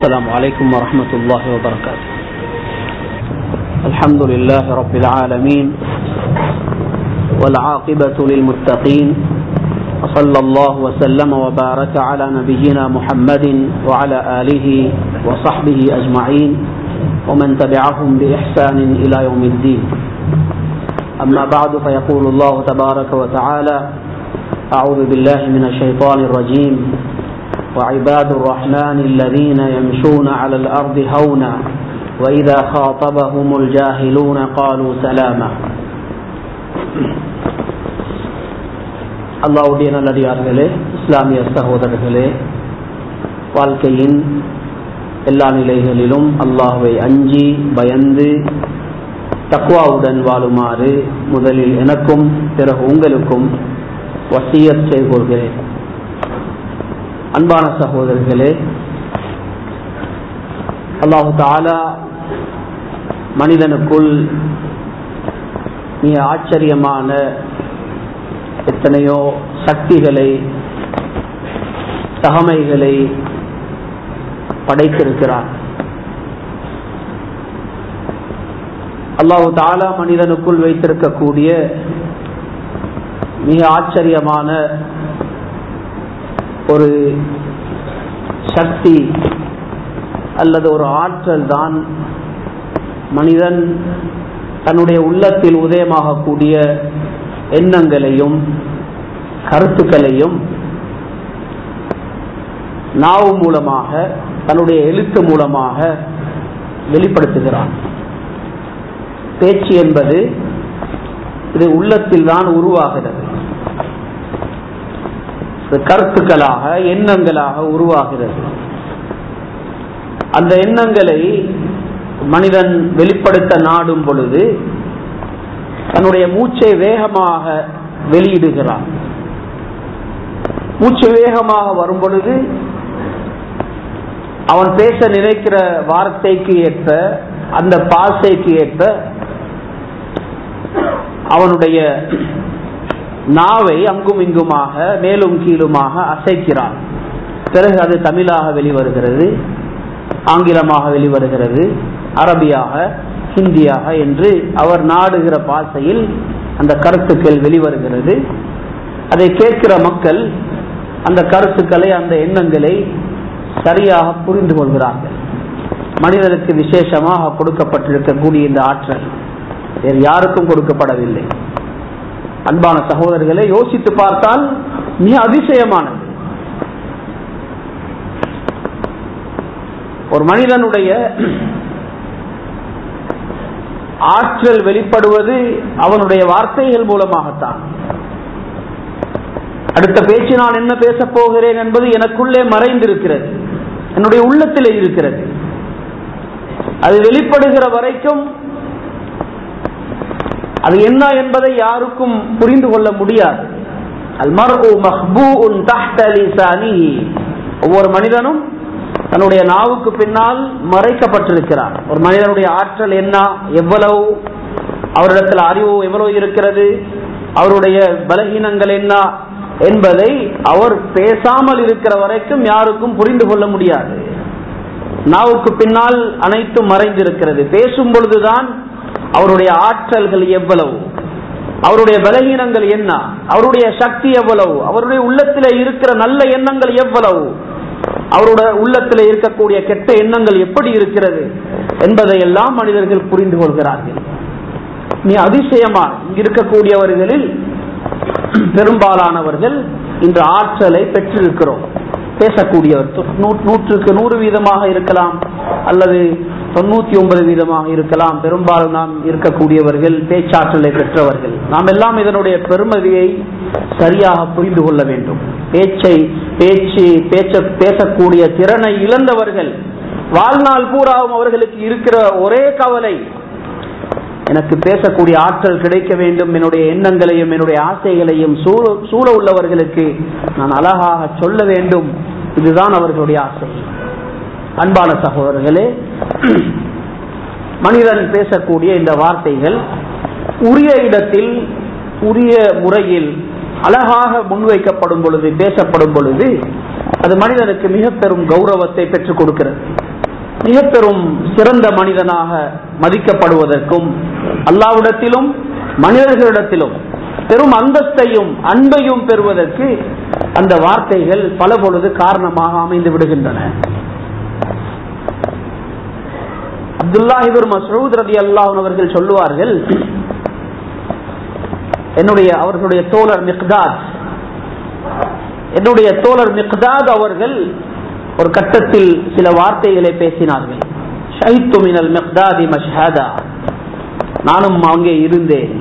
السلام عليكم ورحمة الله وبركاته الحمد لله رب العالمين والعاقبة للمتقين وصلى الله وسلم وبارك على نبينا محمد وعلى آله وصحبه أجمعين ومن تبعهم بإحسان إلى يوم الدين أما بعد فيقول الله تبارك وتعالى أعوذ بالله من الشيطان الرجيم وعباد الرحمن الذين يمشون على الأرض هونا وإذا خاطبهم الجاهلون قالوا سلاما அல்லாவுடைய நல்லடியார்களே இஸ்லாமிய சகோதரர்களே வாழ்க்கையின் எல்லா நிலைகளிலும் அல்லாஹுவை அஞ்சி பயந்து தக்குவாவுடன் வாழுமாறு முதலில் எனக்கும் பிறகு உங்களுக்கும் வசியத் செய்து கொள்கிறேன் அன்பான சகோதரர்களே அல்லாஹு தாலா மனிதனுக்குள் மிக ஆச்சரியமான எத்தனையோ சக்திகளை தகமைகளை படைத்திருக்கிறார் அல்லாஹு தாலா மனிதனுக்குள் வைத்திருக்கக்கூடிய மிக ஆச்சரியமான ஒரு சக்தி அல்லது ஒரு ஆற்றல் தான் மனிதன் தன்னுடைய உள்ளத்தில் உதயமாகக்கூடிய எண்ணங்களையும் கருத்துக்களையும் நாவு மூலமாக தன்னுடைய எழுத்து மூலமாக வெளிப்படுத்துகிறான் பேச்சு என்பது இது உள்ளத்தில் தான் உருவாகிறது கருத்துக்களாக எண்ணங்களாக உருவாகிறது அந்த எண்ணங்களை மனிதன் வெளிப்படுத்த நாடும் பொழுது தன்னுடைய மூச்சை வேகமாக வெளியிடுகிறான் மூச்சு வேகமாக வரும் பொழுது அவன் பேச நினைக்கிற வார்த்தைக்கு ஏற்ப அந்த பாசைக்கு ஏற்ப அவனுடைய நாவை அங்கும் இங்குமாக மேலும் கீழுமாக அசைக்கிறான் பிறகு அது தமிழாக வெளிவருகிறது ஆங்கிலமாக வெளிவருகிறது அரபியாக ஹிந்தியாக என்று அவர் நாடுகிற பாசையில் அந்த கருத்துக்கள் வெளிவருகிறது அதை கேட்கிற மக்கள் அந்த கருத்துக்களை அந்த எண்ணங்களை சரியாக புரிந்து கொள்கிறார்கள் மனிதனுக்கு விசேஷமாக கொடுக்கப்பட்டிருக்கக்கூடிய இந்த ஆற்றல் வேறு யாருக்கும் கொடுக்கப்படவில்லை அன்பான சகோதரர்களை யோசித்து பார்த்தால் மிக அதிசயமானது ஒரு மனிதனுடைய ஆற்றல் வெளிப்படுவது அவனுடைய வார்த்தைகள் மூலமாகத்தான் அடுத்த பேச்சு நான் என்ன பேசப் போகிறேன் என்பது எனக்குள்ளே மறைந்திருக்கிறது என்னுடைய உள்ளத்திலே இருக்கிறது அது வெளிப்படுகிற வரைக்கும் அது என்ன என்பதை யாருக்கும் புரிந்து கொள்ள முடியாது ஒவ்வொரு மனிதனும் தன்னுடைய நாவுக்கு பின்னால் மறைக்கப்பட்டிருக்கிறார் ஒரு மனிதனுடைய ஆற்றல் என்ன எவ்வளவு அவரிடத்தில் அறிவு எவ்வளவு இருக்கிறது அவருடைய பலகீனங்கள் என்ன என்பதை அவர் பேசாமல் இருக்கிற வரைக்கும் யாருக்கும் புரிந்து கொள்ள முடியாது நாவுக்கு பின்னால் அனைத்தும் மறைந்திருக்கிறது பேசும் பொழுதுதான் அவருடைய ஆற்றல்கள் எவ்வளவு அவருடைய பலகீனங்கள் என்ன அவருடைய சக்தி எவ்வளவு அவருடைய உள்ளத்தில் இருக்கிற நல்ல எண்ணங்கள் எவ்வளவு அவருடைய உள்ளத்தில் இருக்கக்கூடிய கெட்ட எண்ணங்கள் எப்படி இருக்கிறது என்பதை எல்லாம் மனிதர்கள் புரிந்து கொள்கிறார்கள் நீ அதிசயமா இங்க இருக்கக்கூடியவர்களில் பெரும்பாலானவர்கள் இந்த ஆற்றலை பெற்றிருக்கிறோம் பேசக்கூடியவர் நூற்றுக்கு நூறு வீதமாக இருக்கலாம் அல்லது தொண்ணூத்தி ஒன்பது வீதமாக இருக்கலாம் பெரும்பாலும் நாம் இருக்கக்கூடியவர்கள் பேச்சாற்றலை பெற்றவர்கள் நாம் எல்லாம் இதனுடைய பெருமதியை சரியாக புரிந்து கொள்ள வேண்டும் பேச்சை பேச்சு பேச்ச பேசக்கூடிய திறனை இழந்தவர்கள் வாழ்நாள் பூராவும் அவர்களுக்கு இருக்கிற ஒரே கவலை எனக்கு பேசக்கூடிய ஆற்றல் கிடைக்க வேண்டும் என்னுடைய எண்ணங்களையும் என்னுடைய ஆசைகளையும் சூழ உள்ளவர்களுக்கு நான் அழகாக சொல்ல வேண்டும் இதுதான் அவர்களுடைய ஆசை அன்பான சகோதரர்களே மனிதன் பேசக்கூடிய இந்த வார்த்தைகள் உரிய இடத்தில் உரிய முறையில் அழகாக முன்வைக்கப்படும் பொழுது பேசப்படும் பொழுது அது மனிதனுக்கு மிக பெரும் கௌரவத்தை பெற்றுக் கொடுக்கிறது மிக பெரும் சிறந்த மனிதனாக மதிக்கப்படுவதற்கும் அல்லாவிடத்திலும் மனிதர்களிடத்திலும் பெரும் அந்தஸ்தையும் அன்பையும் பெறுவதற்கு அந்த வார்த்தைகள் பல பொழுது காரணமாக அமைந்து விடுகின்றன அப்துல்லாஹிபர் மசூத் ரதி அல்லாஹ் அவர்கள் சொல்லுவார்கள் என்னுடைய அவர்களுடைய தோழர் மிக்தாத் என்னுடைய தோழர் மிக்தாத் அவர்கள் ஒரு கட்டத்தில் சில வார்த்தைகளை பேசினார்கள் ஷஹித்து மினல் மிக்தாதி மஷ்ஹதா நானும் அங்கே இருந்தேன்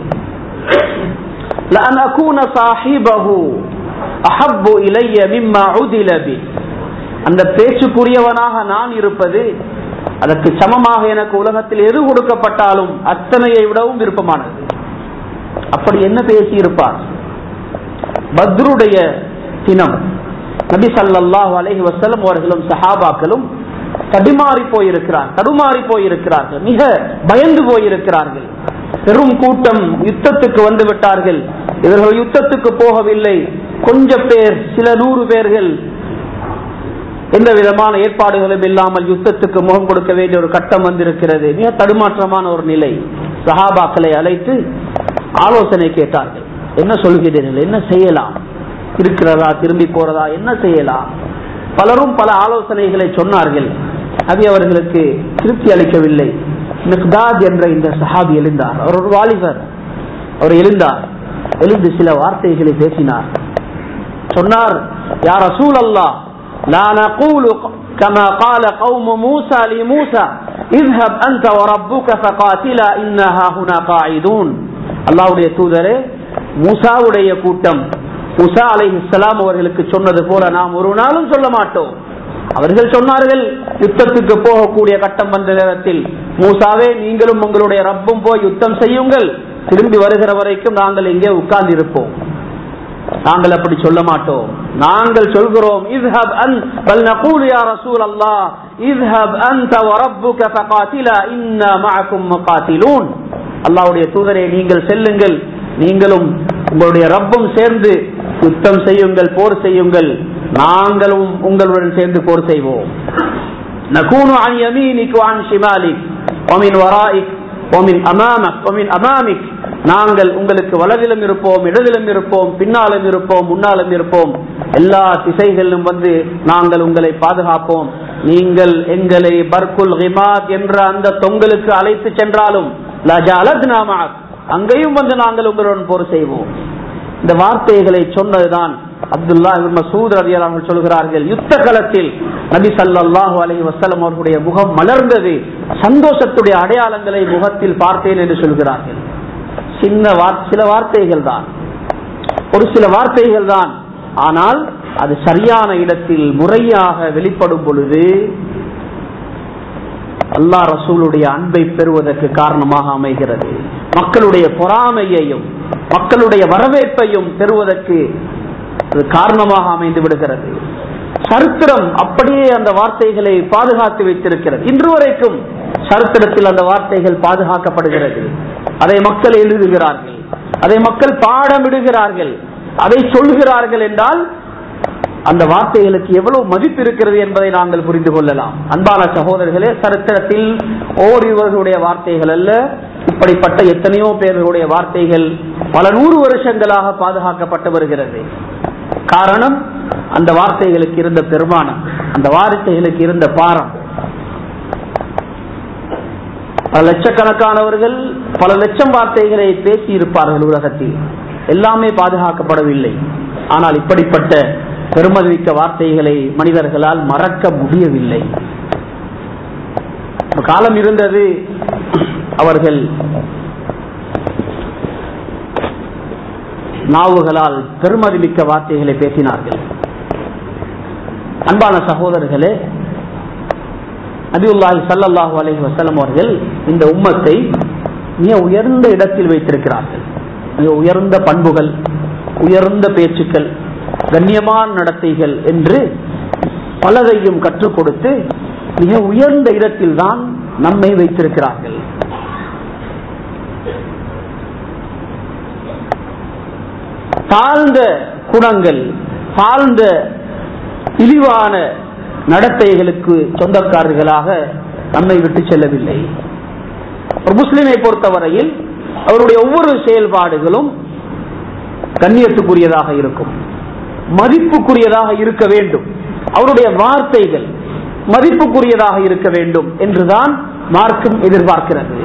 لأن أكون صاحبه أحب إلي مما عدل به அந்த பேச்சுக்குரியவனாக நான் இருப்பது அதற்கு சமமாக எனக்கு உலகத்தில் எது கொடுக்கப்பட்டாலும் அத்தனையை விடவும் விருப்பமானது அப்படி என்ன பேசி இருப்பார் பத்ருடைய தினம் நபி சல்லாஹூ அலஹி வசலம் அவர்களும் சஹாபாக்களும் தடுமாறி போயிருக்கிறார் தடுமாறி போயிருக்கிறார்கள் மிக பயந்து போயிருக்கிறார்கள் பெரும் கூட்டம் யுத்தத்துக்கு வந்து விட்டார்கள் இவர்கள் யுத்தத்துக்கு போகவில்லை கொஞ்ச பேர் சில நூறு பேர்கள் எந்த விதமான ஏற்பாடுகளும் இல்லாமல் யுத்தத்துக்கு முகம் கொடுக்க வேண்டிய ஒரு கட்டம் வந்திருக்கிறது மிக தடுமாற்றமான ஒரு நிலை சஹாபாக்களை அழைத்து ஆலோசனை கேட்டார்கள் என்ன சொல்கிறீர்கள் என்ன செய்யலாம் இருக்கிறதா திரும்பி போறதா என்ன செய்யலாம் பலரும் பல ஆலோசனைகளை சொன்னார்கள் அது அவர்களுக்கு திருப்தி அளிக்கவில்லை மிக்தாத் என்ற இந்த சஹாபி எழுந்தார் அவர் ஒரு வாலிபர் அவர் எழுந்தார் எழுந்து சில வார்த்தைகளை பேசினார் சொன்னார் யார் ரசூல் அல்லா لا نقول كما قال قوم موسى لموسى اذهب أنت وربك فقاتلا إنها هنا قاعدون அல்லாவுடைய தூதரே மூசாவுடைய கூட்டம் முசா அலை இஸ்லாம் அவர்களுக்கு சொன்னது போல நாம் ஒரு நாளும் சொல்ல மாட்டோம் அவர்கள் சொன்னார்கள் யுத்தத்துக்கு போகக்கூடிய கட்டம் வந்த நேரத்தில் மூசாவே நீங்களும் உங்களுடைய ரப்பும் போய் யுத்தம் செய்யுங்கள் திரும்பி வருகிற வரைக்கும் நாங்கள் இங்கே உட்கார்ந்து இருப்போம் நாங்கள் அப்படி சொல்ல மாட்டோம் நாங்கள் சொல்கிறோம் இذهب أن بل نقول يا رسول الله اذهب أنت وربك فقاتلا إنا معكم مقاتلون அல்லாவுடைய தூதரை நீங்கள் செல்லுங்கள் நீங்களும் உங்களுடைய ரப்பும் சேர்ந்து யுத்தம் செய்யுங்கள் போர் செய்யுங்கள் நாங்களும் உங்களுடன் சேர்ந்து போர் செய்வோம் நகூனு عن يمينك وعن شمالك ومن ورائك ومن أمامك ومن أمامك நாங்கள் உங்களுக்கு வலதிலும் இருப்போம் இடதிலும் இருப்போம் பின்னாலும் இருப்போம் முன்னாலும் இருப்போம் எல்லா திசைகளிலும் வந்து நாங்கள் உங்களை பாதுகாப்போம் நீங்கள் எங்களை பர்குல் ஹிமாத் என்ற அந்த தொங்கலுக்கு அழைத்து சென்றாலும் அங்கேயும் வந்து நாங்கள் உங்களுடன் போர் செய்வோம் இந்த வார்த்தைகளை சொன்னதுதான் அப்துல்லா மசூத் ரதியலாமல் சொல்கிறார்கள் யுத்த களத்தில் நபி சல்லாஹூ அலி வசலம் அவர்களுடைய முகம் மலர்ந்தது சந்தோஷத்துடைய அடையாளங்களை முகத்தில் பார்த்தேன் என்று சொல்கிறார்கள் சின்ன சில வார்த்தைகள் தான் ஒரு சில வார்த்தைகள் தான் ஆனால் அது சரியான இடத்தில் முறையாக வெளிப்படும் பொழுது அல்லா ரசூலுடைய அன்பை பெறுவதற்கு காரணமாக அமைகிறது மக்களுடைய பொறாமையையும் மக்களுடைய வரவேற்பையும் பெறுவதற்கு காரணமாக அமைந்து விடுகிறது சரித்திரம் அப்படியே அந்த வார்த்தைகளை பாதுகாத்து வைத்திருக்கிறது இன்று வரைக்கும் சரித்திரத்தில் அந்த வார்த்தைகள் பாதுகாக்கப்படுகிறது அதை மக்கள் எழுதுகிறார்கள் அதை மக்கள் பாடமிடுகிறார்கள் அதை சொல்கிறார்கள் என்றால் அந்த வார்த்தைகளுக்கு எவ்வளவு மதிப்பு இருக்கிறது என்பதை நாங்கள் புரிந்து கொள்ளலாம் அன்பான சகோதரர்களே சரித்திரத்தில் ஓரிவர்களுடைய வார்த்தைகள் அல்ல இப்படிப்பட்ட எத்தனையோ பேர்களுடைய வார்த்தைகள் பல நூறு வருஷங்களாக பாதுகாக்கப்பட்டு வருகிறது காரணம் அந்த வார்த்தைகளுக்கு இருந்த பெருமானம் அந்த வார்த்தைகளுக்கு இருந்த பாரம் பல லட்சக்கணக்கானவர்கள் பல லட்சம் வார்த்தைகளை பேசி இருப்பார்கள் உலகத்தில் எல்லாமே பாதுகாக்கப்படவில்லை ஆனால் இப்படிப்பட்ட பெருமதிமிக்க வார்த்தைகளை மனிதர்களால் மறக்க முடியவில்லை காலம் இருந்தது அவர்கள் நாவுகளால் பெருமதிமிக்க வார்த்தைகளை பேசினார்கள் அன்பான சகோதரர்களே நபியுல்லாஹி சல்லாஹூ அலஹி வசலம் அவர்கள் இந்த உம்மத்தை மிக உயர்ந்த இடத்தில் வைத்திருக்கிறார்கள் மிக உயர்ந்த பண்புகள் உயர்ந்த பேச்சுக்கள் கண்ணியமான நடத்தைகள் என்று பலதையும் கற்றுக் கொடுத்து மிக உயர்ந்த இடத்தில் தான் நம்மை வைத்திருக்கிறார்கள் தாழ்ந்த குணங்கள் தாழ்ந்த இழிவான நடத்தைகளுக்கு சொந்தக்காரர்களாக நம்மை விட்டு செல்லவில்லை ஒரு முஸ்லிமை பொறுத்தவரையில் அவருடைய ஒவ்வொரு செயல்பாடுகளும் கண்ணியத்துக்குரியதாக இருக்கும் மதிப்புக்குரியதாக இருக்க வேண்டும் அவருடைய வார்த்தைகள் மதிப்புக்குரியதாக இருக்க வேண்டும் என்றுதான் மார்க்கம் எதிர்பார்க்கிறது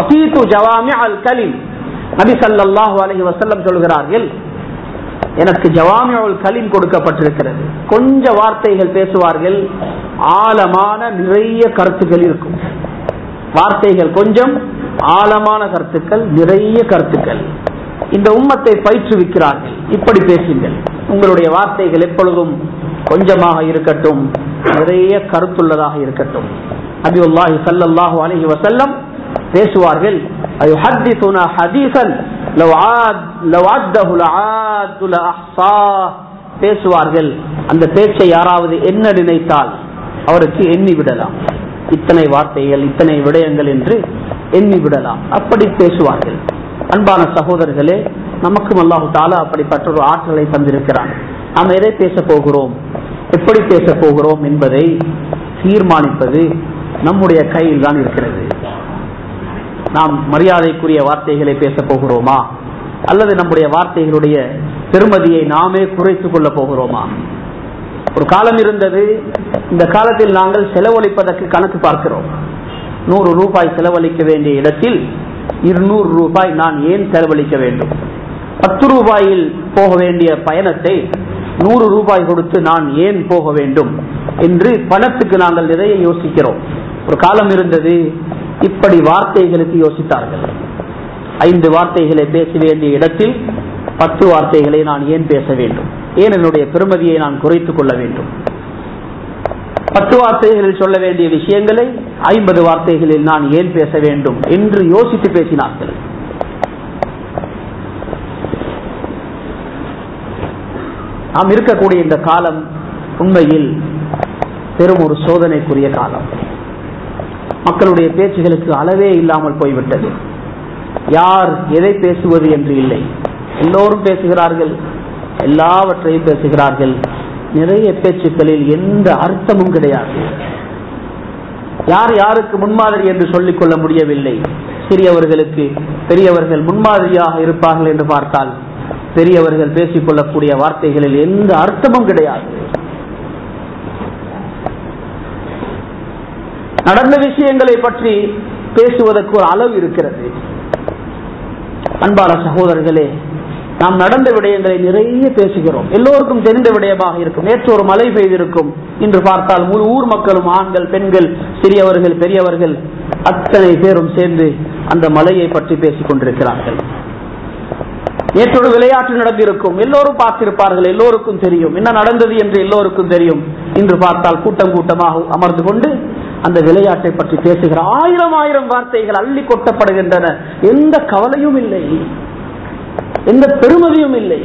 நபி சல்லாஹூ அலஹி வசல்லம் சொல்கிறார்கள் எனக்கு ஜவாமியுல் கலீம் கொடுக்கப்பட்டிருக்கிறது கொஞ்ச வார்த்தைகள் பேசுவார்கள் ஆழமான நிறைய கருத்துக்கள் இருக்கும் வார்த்தைகள் கொஞ்சம் ஆழமான கருத்துக்கள் நிறைய கருத்துக்கள் இந்த உம்மத்தை பயிற்றுவிக்கிறார்கள் இப்படி பேசுங்கள் உங்களுடைய வார்த்தைகள் எப்பொழுதும் கொஞ்சமாக இருக்கட்டும் நிறைய கருத்துள்ளதாக இருக்கட்டும் அபியுல்லாஹி சல்லல்லாஹு அலைஹி வசல்லம் பேசுவார்கள் அயுஹத்திசுனா ஹதீசன் லவ் ஆத் லவ் அத்தஹு லஆத் லஅஹ்ஸாஹ் பேசுவார்கள் அந்த பேச்சை யாராவது என்ன நினைத்தால் அவருக்கு எண்ணி விடலாம் இத்தனை வார்த்தைகள் இத்தனை விடயங்கள் என்று எண்ணி விடலாம் அப்படி பேசுவார்கள் அன்பான சகோதரர்களே நமக்கும் அல்லாஹு தாலா அப்படிப்பட்ட ஒரு ஆற்றலை தந்திருக்கிறான் நாம் எதை பேச போகிறோம் எப்படி பேச போகிறோம் என்பதை தீர்மானிப்பது நம்முடைய கையில் தான் இருக்கிறது நாம் மரியாதைக்குரிய வார்த்தைகளை பேச போகிறோமா அல்லது நம்முடைய வார்த்தைகளுடைய பெருமதியை நாமே குறைத்துக் கொள்ள போகிறோமா ஒரு காலம் இருந்தது இந்த காலத்தில் நாங்கள் செலவழிப்பதற்கு கணக்கு பார்க்கிறோம் நூறு ரூபாய் செலவழிக்க வேண்டிய இடத்தில் இருநூறு ரூபாய் நான் ஏன் செலவழிக்க வேண்டும் பத்து ரூபாயில் போக வேண்டிய பயணத்தை நூறு ரூபாய் கொடுத்து நான் ஏன் போக வேண்டும் என்று பணத்துக்கு நாங்கள் நிறைய யோசிக்கிறோம் ஒரு காலம் இருந்தது இப்படி வார்த்தைகளுக்கு யோசித்தார்கள் ஐந்து வார்த்தைகளை பேச வேண்டிய இடத்தில் பத்து வார்த்தைகளை நான் ஏன் பேச வேண்டும் ஏன் என்னுடைய பெருமதியை நான் குறைத்துக் கொள்ள வேண்டும் பத்து வார்த்தைகளில் சொல்ல வேண்டிய விஷயங்களை ஐம்பது வார்த்தைகளில் நான் ஏன் பேச வேண்டும் என்று யோசித்து பேசினார்கள் நாம் இருக்கக்கூடிய இந்த காலம் உண்மையில் பெரும் ஒரு சோதனைக்குரிய காலம் மக்களுடைய பேச்சுகளுக்கு அளவே இல்லாமல் போய்விட்டது யார் எதை பேசுவது என்று இல்லை எல்லோரும் பேசுகிறார்கள் எல்லாவற்றையும் பேசுகிறார்கள் நிறைய பேச்சுக்களில் எந்த அர்த்தமும் கிடையாது யார் யாருக்கு முன்மாதிரி என்று சொல்லிக் கொள்ள முடியவில்லை சிறியவர்களுக்கு பெரியவர்கள் முன்மாதிரியாக இருப்பார்கள் என்று பார்த்தால் பெரியவர்கள் பேசிக் கொள்ளக்கூடிய வார்த்தைகளில் எந்த அர்த்தமும் கிடையாது நடந்த விஷயங்களை பற்றி பேசுவதற்கு ஒரு அளவு இருக்கிறது அன்பான சகோதரர்களே நாம் நடந்த விடயங்களை நிறைய பேசுகிறோம் எல்லோருக்கும் தெரிந்த விடயமாக இருக்கும் நேற்று ஒரு மழை பெய்திருக்கும் இன்று பார்த்தால் முழு ஊர் மக்களும் ஆண்கள் பெண்கள் சிறியவர்கள் பெரியவர்கள் அத்தனை பேரும் சேர்ந்து அந்த மலையை பற்றி பேசிக் கொண்டிருக்கிறார்கள் நேற்றொரு விளையாட்டு நடந்திருக்கும் எல்லோரும் பார்த்திருப்பார்கள் எல்லோருக்கும் தெரியும் என்ன நடந்தது என்று எல்லோருக்கும் தெரியும் இன்று பார்த்தால் கூட்டம் கூட்டமாக அமர்ந்து கொண்டு அந்த விளையாட்டை பற்றி பேசுகிற ஆயிரம் ஆயிரம் வார்த்தைகள் அள்ளி கொட்டப்படுகின்றன எந்த கவலையும் இல்லை எந்த பெருமதியும் இல்லை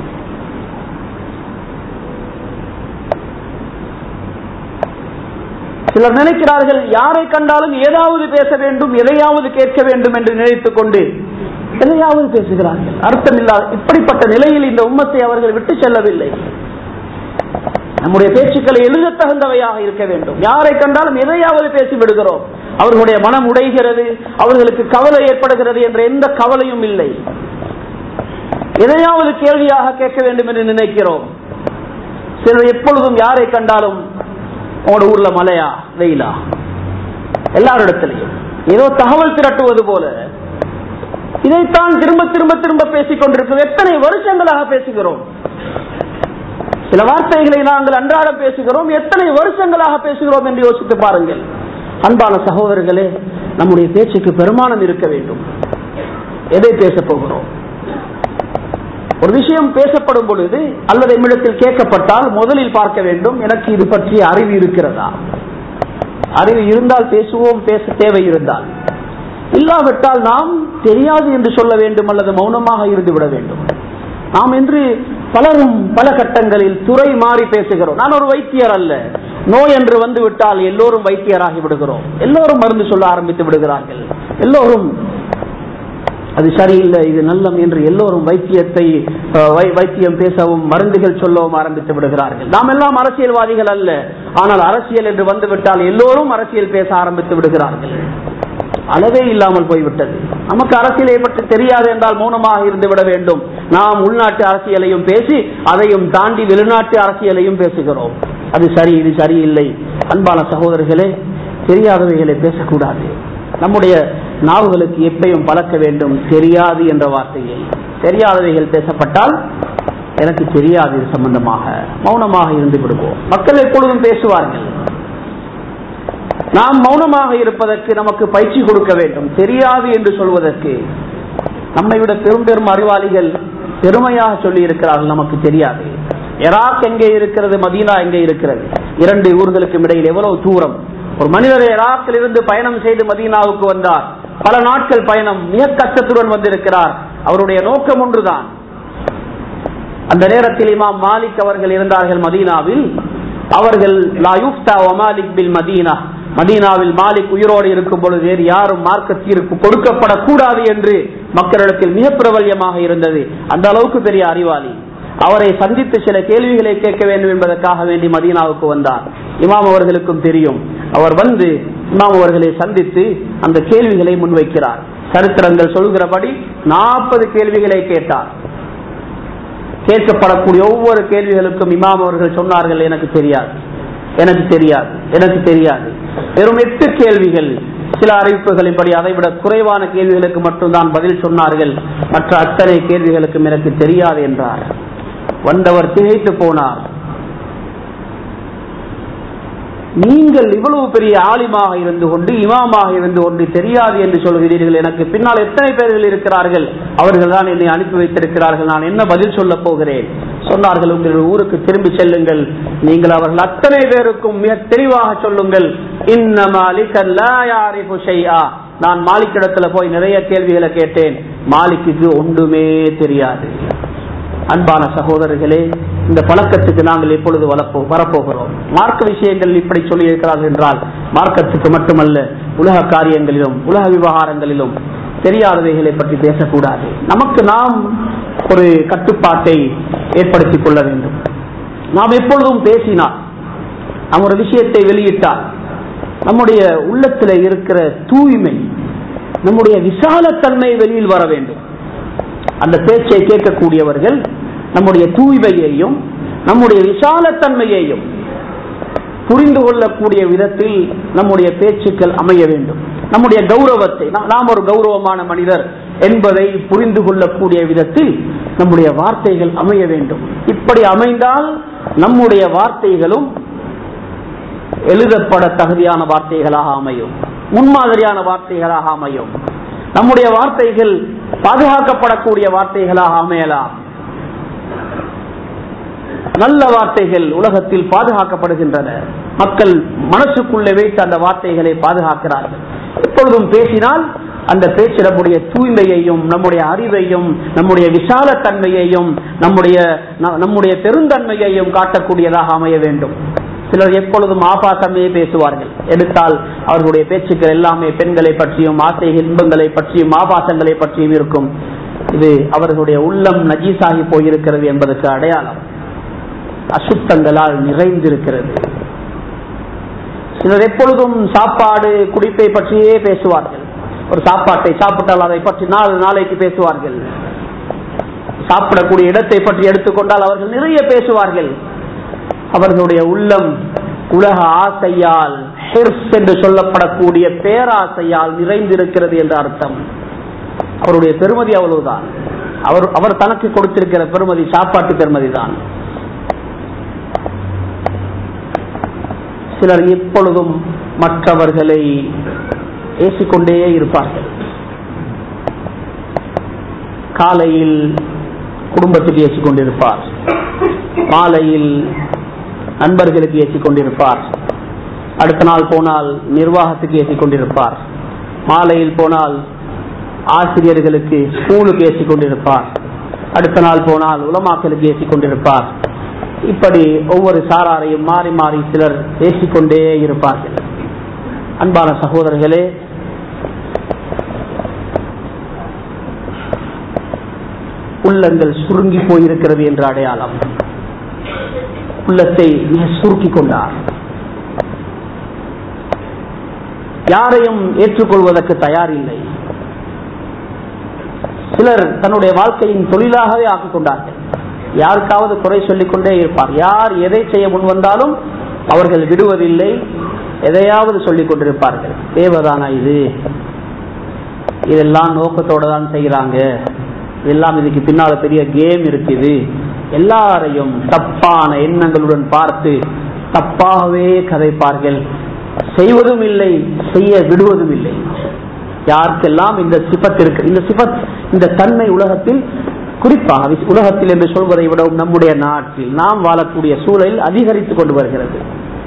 சிலர் நினைக்கிறார்கள் யாரை கண்டாலும் ஏதாவது பேச வேண்டும் எதையாவது கேட்க வேண்டும் என்று நினைத்துக் கொண்டு எதையாவது பேசுகிறார்கள் அர்த்தமில்லாத இப்படிப்பட்ட நிலையில் இந்த உம்மத்தை அவர்கள் விட்டு செல்லவில்லை நம்முடைய பேச்சுக்களை எழுத தகுந்தவையாக இருக்க வேண்டும் யாரை கண்டாலும் எதையாவது பேசி விடுகிறோம் அவர்களுடைய மனம் உடைகிறது அவர்களுக்கு கவலை ஏற்படுகிறது என்ற எந்த கவலையும் இல்லை எதையாவது கேள்வியாக கேட்க வேண்டும் என்று நினைக்கிறோம் சிலர் எப்பொழுதும் யாரை கண்டாலும் உங்களோட ஊர்ல மழையா வெயிலா எல்லாரிடத்திலையும் ஏதோ தகவல் திரட்டுவது போல இதைத்தான் திரும்ப திரும்ப திரும்ப பேசிக் கொண்டிருக்கிறோம் எத்தனை வருஷங்களாக பேசுகிறோம் சில வார்த்தைகளை நாங்கள் அன்றாடம் பேசுகிறோம் எத்தனை வருஷங்களாக பேசுகிறோம் என்று யோசித்து பாருங்கள் அன்பான சகோதரர்களே நம்முடைய பேச்சுக்கு பெருமானம் இருக்க வேண்டும் எதை பேச போகிறோம் ஒரு விஷயம் பேசப்படும் பொழுது அல்லது எம்மிடத்தில் கேட்கப்பட்டால் முதலில் பார்க்க வேண்டும் எனக்கு இது பற்றிய அறிவு இருக்கிறதா அறிவு இருந்தால் பேசுவோம் பேச தேவை இருந்தால் இல்லாவிட்டால் நாம் தெரியாது என்று சொல்ல வேண்டும் அல்லது மௌனமாக இருந்து விட வேண்டும் நாம் என்று பலரும் பல கட்டங்களில் துறை மாறி பேசுகிறோம் நான் ஒரு வைத்தியர் அல்ல நோய் என்று வந்து விட்டால் எல்லோரும் வைத்தியராகி விடுகிறோம் எல்லோரும் மருந்து சொல்ல ஆரம்பித்து விடுகிறார்கள் எல்லோரும் அது சரியில்லை இது நல்லம் என்று எல்லோரும் வைத்தியத்தை அஹ், வை- வைத்தியம் பேசவும் மருந்துகள் சொல்லவும் ஆரம்பித்து விடுகிறார்கள் நாம் எல்லாம் அரசியல்வாதிகள் அல்ல ஆனால் அரசியல் என்று வந்துவிட்டால் எல்லோரும் அரசியல் பேச ஆரம்பித்து விடுகிறார்கள் அளவே இல்லாமல் போய்விட்டது நமக்கு அரசியலை பற்றி தெரியாது என்றால் மௌனமாக இருந்து விட வேண்டும் நாம் உள்நாட்டு அரசியலையும் பேசி அதையும் தாண்டி வெளிநாட்டு அரசியலையும் பேசுகிறோம் அது சரி இது சரியில்லை அன்பான சகோதரர்களே தெரியாதவைகளை பேசக்கூடாது நம்முடைய நாவுகளுக்கு எப்பயும் பழக்க வேண்டும் தெரியாது என்ற வார்த்தையை தெரியாதவைகள் பேசப்பட்டால் எனக்கு தெரியாது இது சம்பந்தமாக மௌனமாக இருந்து விடுவோம் மக்கள் எப்பொழுதும் பேசுவார்கள் நாம் மௌனமாக இருப்பதற்கு நமக்கு பயிற்சி கொடுக்க வேண்டும் தெரியாது என்று சொல்வதற்கு நம்மை விட பெரும் பெரும் அறிவாளிகள் பெருமையாக சொல்லி இருக்கிறார்கள் நமக்கு தெரியாது எராக் எங்கே இருக்கிறது மதீனா எங்கே இருக்கிறது இரண்டு ஊர்களுக்கும் இடையில் எவ்வளவு தூரம் ஒரு மனிதர் எராக்கில் இருந்து பயணம் செய்து மதீனாவுக்கு வந்தார் பல நாட்கள் பயணம் மிக கஷ்டத்துடன் வந்திருக்கிறார் அவருடைய நோக்கம் ஒன்றுதான் அந்த நேரத்தில் இமாம் மாலிக் அவர்கள் இருந்தார்கள் மதீனாவில் அவர்கள் லா யுஃப்தா வ மாலிக் பில் மதீனா மதீனாவில் மாலிக் உயிரோடு இருக்கும் பொழுது வேறு யாரும் மார்க்க தீர்ப்பு கொடுக்கப்படக்கூடாது என்று மக்களிடத்தில் மிக பிரபல்யமாக இருந்தது அந்த அளவுக்கு பெரிய அறிவாளி அவரை சந்தித்து சில கேள்விகளை கேட்க வேண்டும் என்பதற்காக வேண்டி மதீனாவுக்கு வந்தார் இமாம் அவர்களுக்கும் தெரியும் அவர் வந்து இமாம் அவர்களை சந்தித்து அந்த கேள்விகளை முன்வைக்கிறார் சரித்திரங்கள் சொல்கிறபடி நாற்பது கேள்விகளை கேட்டார் கேட்கப்படக்கூடிய ஒவ்வொரு கேள்விகளுக்கும் இமாம் அவர்கள் சொன்னார்கள் எனக்கு தெரியாது எனக்கு தெரியாது எனக்கு தெரியாது வெறும் எட்டு கேள்விகள் சில அறிவிப்புகளின்படி அதைவிட குறைவான கேள்விகளுக்கு மட்டும்தான் பதில் சொன்னார்கள் மற்ற அத்தனை கேள்விகளுக்கும் எனக்கு தெரியாது என்றார் வந்தவர் திகைத்து போனார் நீங்கள் இவ்வளவு பெரிய ஆலிமாக இருந்து கொண்டு இமாமாக இருந்து கொண்டு தெரியாது என்று சொல்கிறீர்கள் எனக்கு பின்னால் எத்தனை பேர்கள் இருக்கிறார்கள் அவர்கள் தான் என்னை அனுப்பி வைத்திருக்கிறார்கள் நான் என்ன பதில் சொல்ல போகிறேன் சொன்னார்கள் உங்கள் ஊருக்கு திரும்பி செல்லுங்கள் நீங்கள் அவர்கள் அத்தனை பேருக்கும் மிக தெளிவாக சொல்லுங்கள் இன்ன மாலிக் லா யாரிஃபு ஷைஆ நான் மாலிக்கிடத்துல போய் நிறைய கேள்விகளை கேட்டேன் மாலிக்கு ஒன்றுமே தெரியாது அன்பான சகோதரர்களே இந்த பழக்கத்துக்கு நாங்கள் எப்பொழுது வளப்போ வரப்போகிறோம் மார்க்க விஷயங்கள் இப்படி சொல்லி இருக்கிறார்கள் என்றால் மார்க்கத்துக்கு மட்டுமல்ல உலக காரியங்களிலும் உலக விவகாரங்களிலும் தெரியாதவைகளை பற்றி பேசக்கூடாது நமக்கு நாம் ஒரு கட்டுப்பாட்டை ஏற்படுத்திக் கொள்ள வேண்டும் நாம் எப்பொழுதும் பேசினால் நாம் ஒரு விஷயத்தை வெளியிட்டால் நம்முடைய உள்ளத்தில் இருக்கிற தூய்மை நம்முடைய விசாலத்தன்மை வெளியில் வர வேண்டும் அந்த பேச்சை கேட்கக்கூடியவர்கள் நம்முடைய தூய்மையையும் நம்முடைய விசாலத்தன்மையையும் புரிந்து கொள்ளக்கூடிய விதத்தில் நம்முடைய பேச்சுக்கள் அமைய வேண்டும் நம்முடைய கௌரவத்தை நா- நாம் ஒரு கௌரவமான மனிதர் என்பதை புரிந்து கொள்ளக்கூடிய விதத்தில் நம்முடைய வார்த்தைகள் அமைய வேண்டும் இப்படி அமைந்தால் நம்முடைய வார்த்தைகளும் எழுதப்பட தகுதியான வார்த்தைகளாக அமையும் முன்மாதிரியான வார்த்தைகளாக அமையும் நம்முடைய வார்த்தைகள் பாதுகாக்கப்படக்கூடிய வார்த்தைகளாக அமையலாம் நல்ல வார்த்தைகள் உலகத்தில் பாதுகாக்கப்படுகின்றன மக்கள் மனசுக்குள்ளே வைத்து அந்த வார்த்தைகளை பாதுகாக்கிறார்கள் எப்பொழுதும் பேசினால் அந்த பேச்சு நம்முடைய தூய்மையையும் நம்முடைய அறிவையும் நம்முடைய விசாலத்தன்மையையும் நம்முடைய ந- நம்முடைய பெருந்தன்மையையும் காட்டக்கூடியதாக அமைய வேண்டும் சிலர் எப்பொழுதும் ஆபாசமே பேசுவார்கள் எடுத்தால் அவர்களுடைய பேச்சுக்கள் எல்லாமே பெண்களை பற்றியும் ஆசை இன்பங்களை பற்றியும் ஆபாசங்களை பற்றியும் இருக்கும் இது அவர்களுடைய உள்ளம் நஜீஸாகி போயிருக்கிறது என்பதற்கு அடையாளம் அசுத்தங்களால் நிறைந்திருக்கிறது சிலர் எப்பொழுதும் சாப்பாடு குடிப்பை பற்றியே பேசுவார்கள் ஒரு சாப்பாட்டை சாப்பிட்டால் அதை பற்றி நாலு நாளைக்கு பேசுவார்கள் சாப்பிடக்கூடிய இடத்தை பற்றி எடுத்துக்கொண்டால் அவர்கள் நிறைய பேசுவார்கள் அவர்களுடைய உள்ளம் உலக ஆசையால் ஹிர்ஸ் என்று சொல்லப்படக்கூடிய பேராசையால் நிறைந்திருக்கிறது என்ற அர்த்தம் அவருடைய பெருமதி அவ்வளவுதான் அவர் அவர் தனக்கு கொடுத்திருக்கிற பெருமதி சாப்பாட்டு பெருமதி தான் சிலர் எப்பொழுதும் மற்றவர்களை ஏசிக்கொண்டே இருப்பார்கள் காலையில் குடும்பத்துக்கு ஏசிக் கொண்டிருப்பார் மாலையில் நண்பர்களுக்கு ஏசிக் கொண்டிருப்பார் அடுத்த நாள் போனால் நிர்வாகத்துக்கு ஏசிக் கொண்டிருப்பார் மாலையில் போனால் ஆசிரியர்களுக்கு ஸ்கூலுக்கு ஏசிக் கொண்டிருப்பார் அடுத்த நாள் போனால் உலமாக்களுக்கு ஏசிக் கொண்டிருப்பார் இப்படி ஒவ்வொரு சாராரையும் மாறி மாறி சிலர் பேசிக்கொண்டே இருப்பார்கள் அன்பான சகோதரர்களே உள்ளங்கள் சுருங்கி போயிருக்கிறது என்ற அடையாளம் உள்ளத்தை மிக சுருக்கி கொண்டார் யாரையும் ஏற்றுக்கொள்வதற்கு தயார் இல்லை சிலர் தன்னுடைய வாழ்க்கையின் தொழிலாகவே ஆக்கிக் கொண்டார்கள் யாருக்காவது குறை சொல்லிக் கொண்டே இருப்பார் யார் எதை செய்ய முன் வந்தாலும் அவர்கள் விடுவதில்லை எதையாவது சொல்லிக் கொண்டிருப்பார்கள் தேவைதானா இது இதெல்லாம் நோக்கத்தோட தான் செய்யறாங்க இதெல்லாம் இதுக்கு பின்னால பெரிய கேம் இருக்குது எல்லாரையும் தப்பான எண்ணங்களுடன் பார்த்து தப்பாகவே கதைப்பார்கள் செய்வதும் இல்லை செய்ய விடுவதும் இல்லை யாருக்கெல்லாம் இந்த சிபத் இருக்கு இந்த சிபத் இந்த தன்மை உலகத்தில் குறிப்பாக உலகத்தில் என்று சொல்வதை விடவும் நம்முடைய நாட்டில் நாம் வாழக்கூடிய சூழலில் அதிகரித்துக் கொண்டு வருகிறது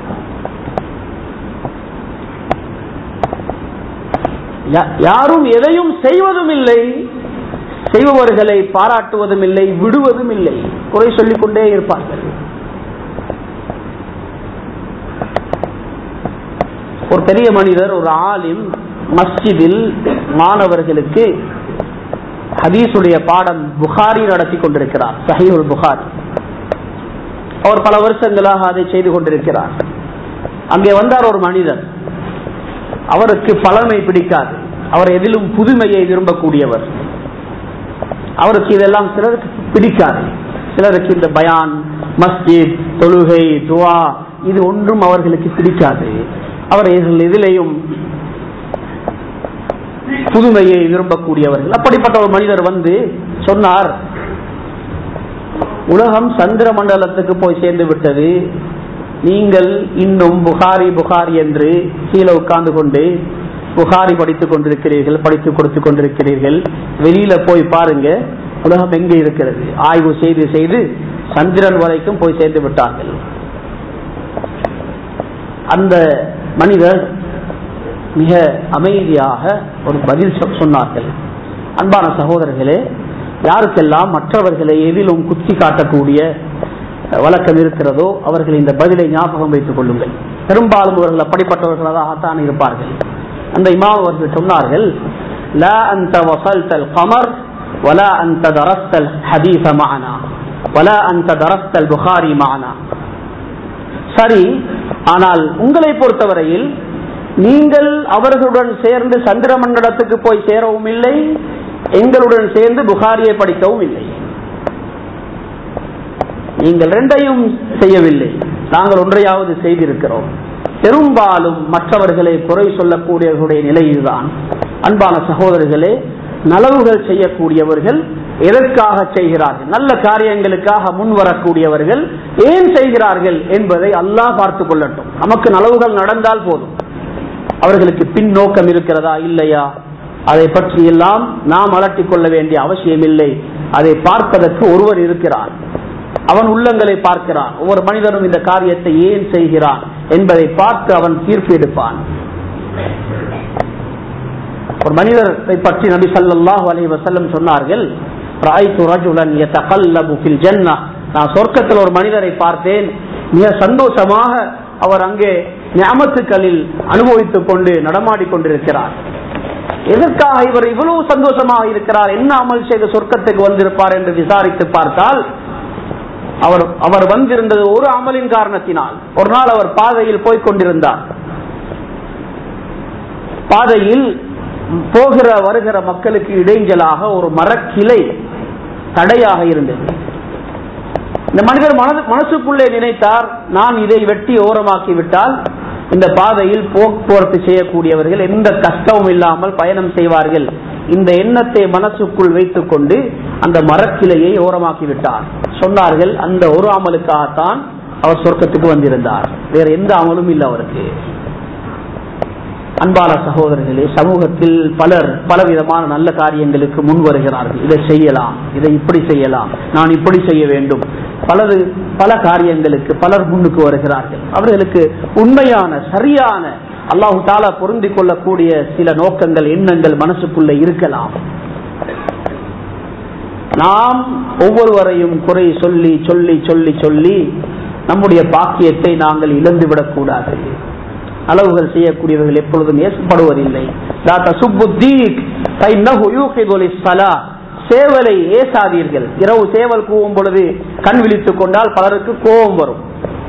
யாரும் எதையும் செய்வதும் இல்லை செய்பவர்களை பாராட்டுவதும் இல்லை விடுவதும் இல்லை குறை சொல்லிக் கொண்டே இருப்பார்கள் ஒரு பெரிய மனிதர் ஒரு ஆலிம் மஸ்ஜிதில் மாணவர்களுக்கு ஹதீஸுடைய பாடம் புகாரி நடத்தி கொண்டிருக்கிறார் சஹீஹுல் புகாரி அவர் பல வருஷங்களாக அதை செய்து கொண்டிருக்கிறார் அங்கே வந்தார் ஒரு மனிதர் அவருக்கு பழமை பிடிக்காது அவர் எதிலும் புதுமையை விரும்பக்கூடியவர் அவருக்கு இதெல்லாம் சிலருக்கு பிடிக்காது சிலருக்கு இந்த பயான் மஸ்ஜித் தொழுகை துவா இது ஒன்றும் அவர்களுக்கு பிடிக்காது அவர்கள் எதிலையும் புதுமையை விரும்பக்கூடியவர்கள் அப்படிப்பட்ட ஒரு மனிதர் வந்து சொன்னார் உலகம் சந்திர மண்டலத்துக்கு போய் சேர்ந்து விட்டது நீங்கள் இன்னும் புகாரி புகாரி என்று கீழே உட்கார்ந்து கொண்டு புகாரி படித்துக் கொண்டிருக்கிறீர்கள் படித்து கொடுத்து கொண்டிருக்கிறீர்கள் வெளியில போய் பாருங்க உலகம் எங்க இருக்கிறது ஆய்வு செய்து செய்து சந்திரன் வரைக்கும் போய் சேர்ந்து விட்டார்கள் அந்த மனிதர் மிக அமைதியாக ஒரு பதில் சொன்னார்கள் அன்பான சகோதரர்களே யாருக்கெல்லாம் மற்றவர்களை எதிலும் குத்தி காட்டக்கூடிய வழக்கம் இருக்கிறதோ அவர்கள் இந்த பதிலை ஞாபகம் வைத்துக் கொள்ளுங்கள் பெரும்பாலும் அவர்கள் அப்படிப்பட்டவர்களாகத்தான் இருப்பார்கள் அந்த இமாம் அவர்கள் சொன்னார்கள் لا أنت وصلت القمر ولا أنت درست الحديث معنا ولا أنت درست البخاري معنا சரி ஆனால் உங்களை பொறுத்தவரையில் நீங்கள் அவர்களுடன் சேர்ந்து சந்திர மண்டலத்துக்கு போய் சேரவும் இல்லை எங்களுடன் சேர்ந்து புகாரியை படிக்கவும் இல்லை நீங்கள் ரெண்டையும் செய்யவில்லை நாங்கள் ஒன்றையாவது செய்திருக்கிறோம் பெரும்பாலும் மற்றவர்களை குறை சொல்லக்கூடியவர்களுடைய நிலை இதுதான் அன்பான சகோதரர்களே நலவுகள் செய்யக்கூடியவர்கள் எதற்காக செய்கிறார்கள் நல்ல காரியங்களுக்காக முன் வரக்கூடியவர்கள் ஏன் செய்கிறார்கள் என்பதை அல்லாஹ் பார்த்து கொள்ளட்டும் நமக்கு நலவுகள் நடந்தால் போதும் அவர்களுக்கு பின் நோக்கம் இருக்கிறதா இல்லையா அதை பற்றி எல்லாம் நாம் அலட்டிக் கொள்ள வேண்டிய அவசியம் இல்லை அதை பார்ப்பதற்கு ஒருவர் இருக்கிறார் அவன் உள்ளங்களை பார்க்கிறான் ஒவ்வொரு மனிதனும் இந்த காரியத்தை ஏன் செய்கிறான் என்பதை பார்த்து அவன் தீர்ப்பு எடுப்பான் ஒரு மனிதரை பற்றி நபி சல்லாஹூ அலி வசல்லம் சொன்னார்கள் நான் சொர்க்கத்தில் ஒரு மனிதரை பார்த்தேன் மிக சந்தோஷமாக அவர் அங்கே ஞாபத்துக்களில் அனுபவித்துக் கொண்டு நடமாடிக் கொண்டிருக்கிறார் எதற்காக இவர் இவ்வளவு சந்தோஷமாக இருக்கிறார் என்ன அமல் செய்த சொர்க்கத்துக்கு வந்திருப்பார் என்று விசாரித்து பார்த்தால் அவர் அவர் வந்திருந்தது ஒரு அமலின் காரணத்தினால் ஒரு நாள் அவர் பாதையில் போய்க் கொண்டிருந்தார் பாதையில் போகிற வருகிற மக்களுக்கு இடைஞ்சலாக ஒரு மரக்கிளை தடையாக இருந்தது இந்த மனிதர் மனது மனசுக்குள்ளே நினைத்தார் நான் இதை வெட்டி ஓரமாக்கி விட்டால் இந்த பாதையில் போக்குவரத்து செய்யக்கூடியவர்கள் எந்த கஷ்டமும் இல்லாமல் பயணம் செய்வார்கள் இந்த எண்ணத்தை மனசுக்குள் வைத்துக் கொண்டு அந்த மரக்கிளையை ஓரமாக்கி விட்டார் சொன்னார்கள் அந்த ஒரு அமலுக்காகத்தான் அவர் சொர்க்கத்துக்கு வந்திருந்தார் வேற எந்த அமலும் இல்லை அவருக்கு அன்பான சகோதரர்களே சமூகத்தில் பலர் பலவிதமான நல்ல காரியங்களுக்கு முன் வருகிறார்கள் இதை செய்யலாம் இதை இப்படி செய்யலாம் நான் இப்படி செய்ய வேண்டும் பலது பல காரியங்களுக்கு பலர் முன்னுக்கு வருகிறார்கள் அவர்களுக்கு உண்மையான சரியான அல்லாஹு தாலா பொருந்திக் கொள்ளக்கூடிய சில நோக்கங்கள் எண்ணங்கள் மனசுக்குள்ள இருக்கலாம் நாம் ஒவ்வொருவரையும் குறை சொல்லி சொல்லி சொல்லி சொல்லி நம்முடைய பாக்கியத்தை நாங்கள் இழந்துவிடக் கூடாது அளவுகள் செய்யக்கூடியவர்கள் எப்பொழுதும் ஏற்படுவதில்லை சேவலை ஏசாதீர்கள் இரவு சேவல் கூவும் பொழுது கண் விழித்துக் கொண்டால் பலருக்கு கோபம் வரும்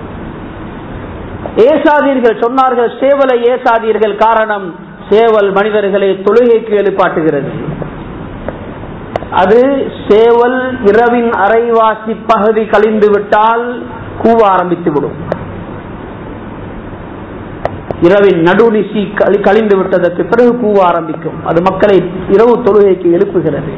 ஏசாதீர்கள் சொன்னார்கள் சேவலை ஏசாதீர்கள் காரணம் சேவல் மனிதர்களை தொழுகைக்கு எழுப்பாட்டுகிறது அது சேவல் இரவின் அரைவாசி பகுதி கழிந்து விட்டால் கூவ ஆரம்பித்து விடும் இரவின் நடுநிசி கழி- கழிந்து விட்டதற்கு பிறகு கூவ ஆரம்பிக்கும் அது மக்களை இரவு தொழுகைக்கு எழுப்புகிறது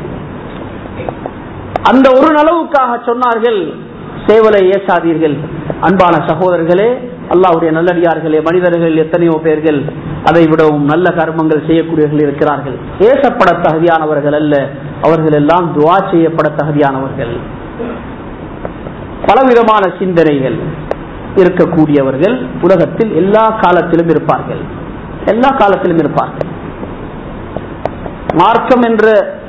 அந்த ஒரு நலவுக்காக சொன்னார்கள் சேவலை ஏசாதீர்கள் அன்பான சகோதரர்களே அல்லாஹ்வுடைய நல்லடியார்களே மனிதர்கள் எத்தனையோ பேர்கள் அதை விடவும் நல்ல கர்மங்கள் செய்யக்கூடியவர்கள் இருக்கிறார்கள் ஏசப்பட தகுதியானவர்கள் அல்ல அவர்கள் எல்லாம் துவா செய்யப்பட தகுதியானவர்கள் பலவிதமான சிந்தனைகள் இருக்கக்கூடியவர்கள் உலகத்தில் எல்லா காலத்திலும் இருப்பார்கள் எல்லா காலத்திலும் இருப்பார்கள் மார்க்கம் என்ற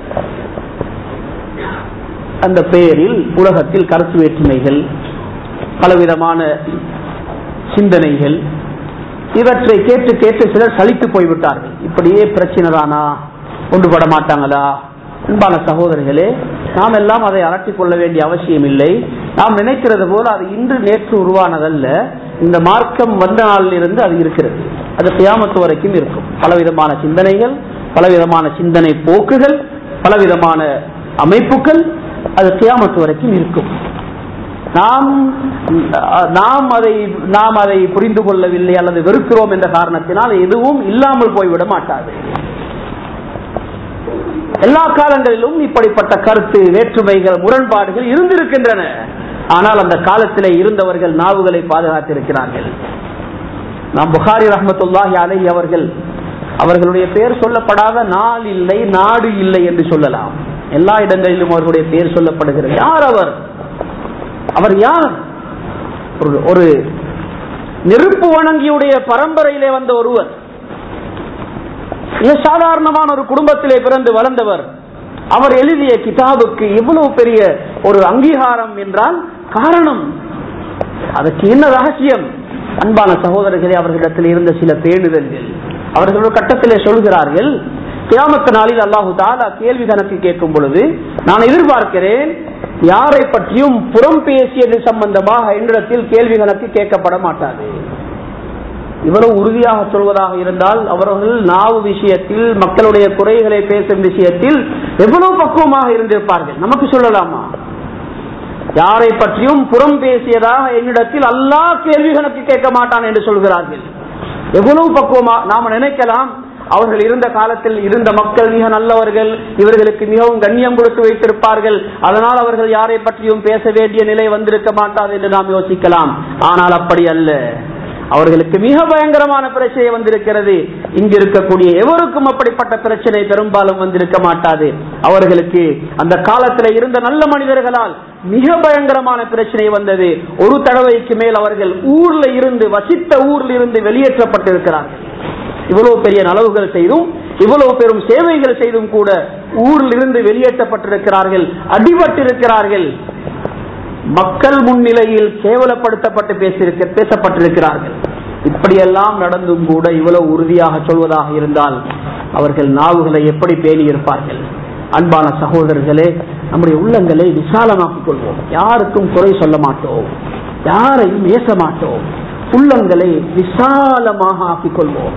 அந்த பெயரில் உலகத்தில் கருத்து வேற்றுமைகள் பலவிதமான சிந்தனைகள் இவற்றை கேட்டு கேட்டு சிலர் சலித்து போய்விட்டார்கள் இப்படியே பிரச்சனை தானா ஒன்றுபட மாட்டாங்களா அன்பான சகோதரர்களே நாம் எல்லாம் அதை அலட்டிக் கொள்ள வேண்டிய அவசியம் இல்லை நாம் நினைக்கிறது போல அது இன்று நேற்று உருவானதல்ல இந்த மார்க்கம் வந்த நாளில் இருந்து அது இருக்கிறது அது கியாமத்து வரைக்கும் இருக்கும் பலவிதமான சிந்தனைகள் பலவிதமான சிந்தனை போக்குகள் பலவிதமான அமைப்புகள் அது கியாமத்து வரைக்கும் இருக்கும் நாம் நாம் அதை நாம் அதை புரிந்து கொள்ளவில்லை அல்லது வெறுக்கிறோம் என்ற காரணத்தினால் எதுவும் இல்லாமல் போய்விட மாட்டாது எல்லா காலங்களிலும் இப்படிப்பட்ட கருத்து வேற்றுமைகள் முரண்பாடுகள் இருந்திருக்கின்றன ஆனால் அந்த காலத்திலே இருந்தவர்கள் நாவுகளை பாதுகாத்திருக்கிறார்கள் நாம் புகாரி ரஹமத்துல்லாஹி அலை அவர்கள் அவர்களுடைய பெயர் சொல்லப்படாத நாள் இல்லை நாடு இல்லை என்று சொல்லலாம் எல்லா இடங்களிலும் அவர்களுடைய பெயர் சொல்லப்படுகிறது யார் அவர் அவர் யார் ஒரு- ஒரு நெருப்பு வணங்கியுடைய பரம்பரையிலே வந்த ஒருவர் மிக சாதாரணமான ஒரு குடும்பத்திலே பிறந்து வளர்ந்தவர் அவர் எழுதிய கிதாபுக்கு இவ்வளவு பெரிய ஒரு அங்கீகாரம் என்றால் காரணம் அதற்கு என்ன ரகசியம் அன்பான சகோதரர்களே அவர்களிடத்தில் இருந்த சில பேணுதல்கள் அவர்கள் ஒரு கட்டத்திலே சொல்கிறார்கள் கியாமத்து நாளில் அல்லாஹு தாலா கேள்வி கணக்கு கேட்கும் பொழுது நான் எதிர்பார்க்கிறேன் யாரை பற்றியும் புறம் பேசியது சம்பந்தமாக என்னிடத்தில் கேள்வி கணக்கு கேட்கப்பட மாட்டாது இவ்வளவு உறுதியாக சொல்வதாக இருந்தால் அவர்கள் நாவு விஷயத்தில் மக்களுடைய குறைகளை பேசும் விஷயத்தில் எவ்வளவு பக்குவமாக இருந்திருப்பார்கள் நமக்கு சொல்லலாமா யாரை பற்றியும் புறம் பேசியதாக என்னிடத்தில் அல்லாஹ் கேள்வி கணக்கு கேட்க மாட்டான் என்று சொல்கிறார்கள் எவ்வளவு பக்குவமா நாம நினைக்கலாம் அவர்கள் இருந்த காலத்தில் இருந்த மக்கள் மிக நல்லவர்கள் இவர்களுக்கு மிகவும் கண்ணியம் கொடுத்து வைத்திருப்பார்கள் அதனால் அவர்கள் யாரை பற்றியும் பேச வேண்டிய நிலை வந்திருக்க மாட்டாது என்று நாம் யோசிக்கலாம் ஆனால் அப்படி அல்ல அவர்களுக்கு மிக பயங்கரமான பிரச்சனை வந்திருக்கிறது இங்கு இருக்கக்கூடிய எவருக்கும் அப்படிப்பட்ட பிரச்சனை பெரும்பாலும் வந்திருக்க மாட்டாது அவர்களுக்கு அந்த காலத்தில் இருந்த நல்ல மனிதர்களால் மிக பயங்கரமான பிரச்சனை வந்தது ஒரு தடவைக்கு மேல் அவர்கள் ஊர்ல இருந்து வசித்த ஊர்ல இருந்து வெளியேற்றப்பட்டிருக்கிறார்கள் இவ்வளவு பெரிய நலவுகள் செய்தும் இவ்வளவு பெரும் சேவைகள் செய்தும் கூட ஊரில் இருந்து வெளியேற்றப்பட்டிருக்கிறார்கள் அடிபட்டிருக்கிறார்கள் மக்கள் முன்னிலையில் கேவலப்படுத்தப்பட்டு பேசியிருக்க பேசப்பட்டிருக்கிறார்கள் இப்படியெல்லாம் நடந்தும் கூட இவ்வளவு உறுதியாக சொல்வதாக இருந்தால் அவர்கள் நாவுகளை எப்படி பேணி இருப்பார்கள் அன்பான சகோதரர்களே நம்முடைய உள்ளங்களை விசாலமாக்கிக் கொள்வோம் யாருக்கும் குறை சொல்ல மாட்டோம் யாரையும் ஏச மாட்டோம் உள்ளங்களை விசாலமாக ஆக்கிக் கொள்வோம்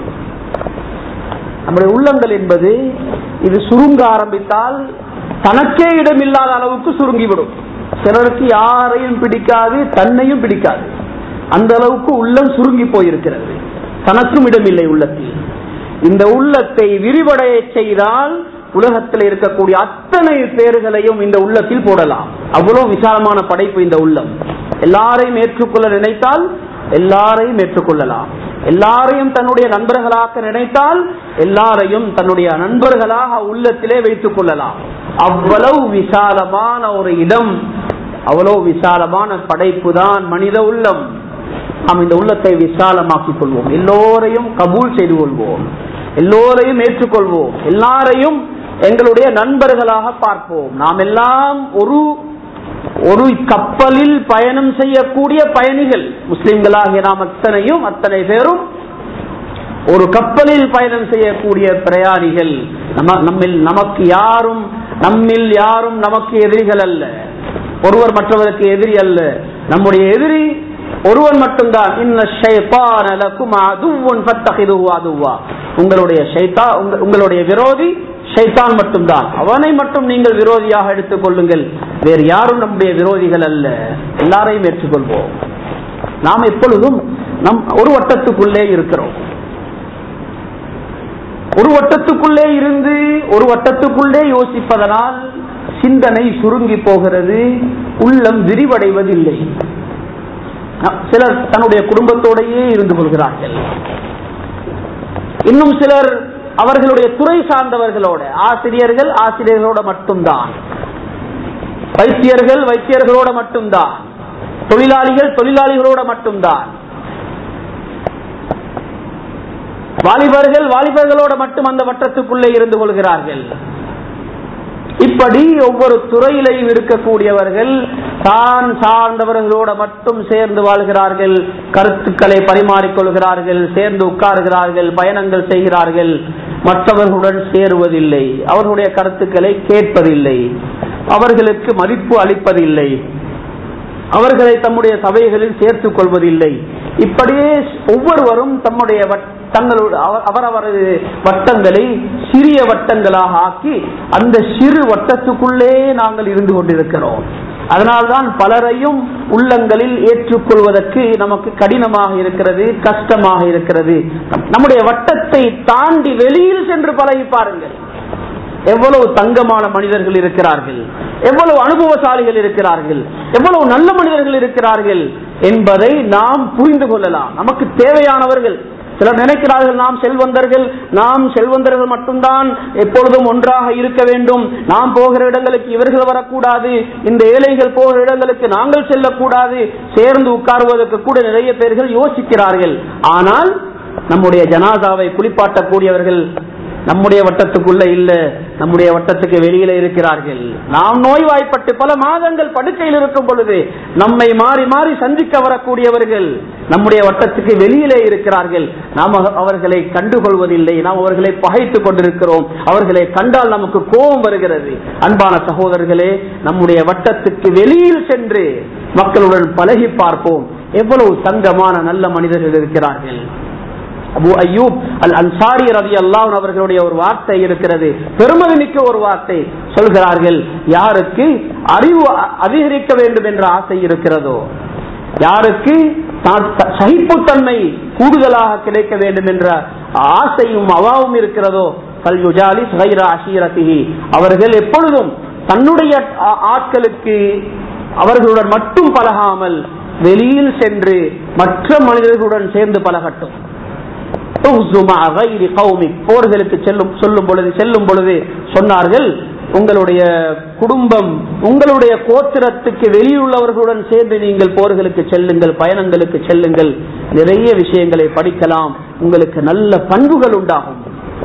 நம்முடைய உள்ளங்கள் என்பது இது சுருங்க ஆரம்பித்தால் தனக்கே இடமில்லாத அளவுக்கு சுருங்கிவிடும் சிலருக்கு யாரையும் பிடிக்காது தன்னையும் பிடிக்காது அந்த அளவுக்கு உள்ளம் சுருங்கி போயிருக்கிறது தனக்கும் இடமில்லை உள்ளத்தில் இந்த உள்ளத்தை விரிவடைய செய்தால் உலகத்தில் இருக்கக்கூடிய அத்தனை பேர்களையும் இந்த உள்ளத்தில் போடலாம் அவ்வளவு விசாலமான படைப்பு இந்த உள்ளம் எல்லாரையும் ஏற்றுக்கொள்ள நினைத்தால் எல்லாரையும் ஏற்றுக்கொள்ளலாம் எல்லாரையும் தன்னுடைய நண்பர்களாக நினைத்தால் எல்லாரையும் தன்னுடைய நண்பர்களாக உள்ளத்திலே வைத்துக் கொள்ளலாம் அவ்வளவு விசாலமான ஒரு இடம் அவ்வளவு விசாலமான படைப்பு தான் மனித உள்ளம் நாம் இந்த உள்ளத்தை விசாலமாக்கிக் கொள்வோம் எல்லோரையும் கபூல் செய்து கொள்வோம் எல்லோரையும் ஏற்றுக்கொள்வோம் எல்லாரையும் எங்களுடைய நண்பர்களாக பார்ப்போம் நாம் எல்லாம் ஒரு ஒரு கப்பலில் பயணம் செய்யக்கூடிய பயணிகள் முஸ்லிம்களாகிய நாம் அத்தனையும் அத்தனை பேரும் ஒரு கப்பலில் பயணம் செய்யக்கூடிய பிரயாணிகள் நம்ம நம்மில் நமக்கு யாரும் நம்மில் யாரும் நமக்கு எதிரிகள் அல்ல ஒருவர் மற்றவருக்கு எதிரி அல்ல நம்முடைய எதிரி ஒருவன் மட்டும்தான் இன்ன ஷைத்தான லக்கும் அதுவன் ஃபத்தஹிதுஹு அதுவா உங்களுடைய ஷைத்தா உங்க- உங்களுடைய விரோதி ஷைத்தான் மட்டும்தான் அவனை மட்டும் நீங்கள் விரோதியாக எடுத்துக் கொள்ளுங்கள் வேறு யாரும் நம்முடைய விரோதிகள் அல்ல எல்லாரையும் ஏற்றுக்கொள்வோம் நாம் எப்பொழுதும் நம் ஒரு வட்டத்துக்குள்ளே இருக்கிறோம் ஒரு வட்டத்துக்குள்ளே இருந்து ஒரு வட்டத்துக்குள்ளே யோசிப்பதனால் சிந்தனை சுருங்கி போகிறது உள்ளம் விரிவடைவதில்லை ந- சிலர் தன்னுடைய குடும்பத்தோடையே இருந்து கொள்கிறார்கள் இன்னும் சிலர் அவர்களுடைய துறை சார்ந்தவர்களோட ஆசிரியர்கள் ஆசிரியர்களோட மட்டும்தான் வைத்தியர்கள் வைத்தியர்களோட மட்டும்தான் தொழிலாளிகள் தொழிலாளிகளோட மட்டும்தான் வாலிபர்கள் வாலிபர்களோட மட்டும் அந்த வட்டத்துக்குள்ளே இருந்து கொள்கிறார்கள் இப்படி ஒவ்வொரு துறையிலையும் இருக்கக்கூடியவர்கள் தான் சார்ந்தவர்களோட மட்டும் சேர்ந்து வாழ்கிறார்கள் கருத்துக்களை பரிமாறிக்கொள்கிறார்கள் சேர்ந்து உட்கார்கிறார்கள் பயணங்கள் செய்கிறார்கள் மற்றவர்களுடன் சேருவதில்லை அவர்களுடைய கருத்துக்களை கேட்பதில்லை அவர்களுக்கு மதிப்பு அளிப்பதில்லை அவர்களை தம்முடைய சபைகளில் சேர்த்துக் கொள்வதில்லை இப்படியே ஒவ்வொருவரும் தம்முடைய வட்- தங்களோட அவ- அவரவரது வட்டங்களை சிறிய வட்டங்களாக ஆக்கி அந்த சிறு வட்டத்துக்குள்ளே நாங்கள் இருந்து கொண்டிருக்கிறோம் அதனால்தான் பலரையும் உள்ளங்களில் ஏற்றுக்கொள்வதற்கு நமக்கு கடினமாக இருக்கிறது கஷ்டமாக இருக்கிறது நம்முடைய வட்டத்தை தாண்டி வெளியில் சென்று பழகி பாருங்கள் எவ்வளவு தங்கமான மனிதர்கள் இருக்கிறார்கள் எவ்வளவு அனுபவசாலிகள் இருக்கிறார்கள் எவ்வளவு நல்ல மனிதர்கள் இருக்கிறார்கள் என்பதை நாம் புரிந்து கொள்ளலாம் நமக்கு தேவையானவர்கள் சிலர் நினைக்கிறார்கள் நாம் செல்வந்தர்கள் நாம் செல்வந்தர்கள் மட்டும்தான் எப்பொழுதும் ஒன்றாக இருக்க வேண்டும் நாம் போகிற இடங்களுக்கு இவர்கள் வரக்கூடாது இந்த ஏழைகள் போகிற இடங்களுக்கு நாங்கள் செல்லக்கூடாது சேர்ந்து உட்காருவதற்கு கூட நிறைய பேர்கள் யோசிக்கிறார்கள் ஆனால் நம்முடைய ஜனாதாவை குளிப்பாட்டக்கூடியவர்கள் நம்முடைய வட்டத்துக்குள்ள இல்ல நம்முடைய வட்டத்துக்கு வெளியில இருக்கிறார்கள் நாம் நோய்வாய்ப்பட்டு பல மாதங்கள் படுக்கையில் இருக்கும் பொழுது நம்மை மாறி மாறி சந்திக்க வரக்கூடியவர்கள் நம்முடைய வட்டத்துக்கு வெளியிலே இருக்கிறார்கள் நாம் அவ- அவர்களை கண்டுகொள்வதில்லை நாம் அவர்களை பகைத்துக் கொண்டிருக்கிறோம் அவர்களை கண்டால் நமக்கு கோபம் வருகிறது அன்பான சகோதரர்களே நம்முடைய வட்டத்துக்கு வெளியில் சென்று மக்களுடன் பழகி பார்ப்போம் எவ்வளவு தங்கமான நல்ல மனிதர்கள் இருக்கிறார்கள் அபு அய்யூப் அல் அன்சாரி ரவி அல்லாஹ் அவர்களுடைய ஒரு வார்த்தை இருக்கிறது பெருமதி மிக்க ஒரு வார்த்தை சொல்கிறார்கள் யாருக்கு அறிவு அ- அதிகரிக்க வேண்டும் என்ற ஆசை இருக்கிறதோ யாருக்கு தான் த- சகிப்புத்தன்மை கூடுதலாக கிடைக்க வேண்டும் என்ற ஆசையும் அவாவும் இருக்கிறதோ கல்யுஜாலி சுகைரா அஷீரத்திஹி அவர்கள் எப்பொழுதும் தன்னுடைய ஆ- ஆட்களுக்கு அவர்களுடன் மட்டும் பழகாமல் வெளியில் சென்று மற்ற மனிதர்களுடன் சேர்ந்து பழகட்டும் துஹ்சு மஅ கைரி கௌமிக். போர்களுக்கு செல்லும் சொல்லும் பொழுது செல்லும் பொழுது சொன்னார்கள் உங்களுடைய குடும்பம் உங்களுடைய கோத்திரத்துக்கு வெளியுள்ளவர்களுடன் சேர்ந்து நீங்கள் போர்களுக்கு செல்லுங்கள் பயணங்களுக்கு செல்லுங்கள் நிறைய விஷயங்களை படிக்கலாம் உங்களுக்கு நல்ல பண்புகள் உண்டாகும்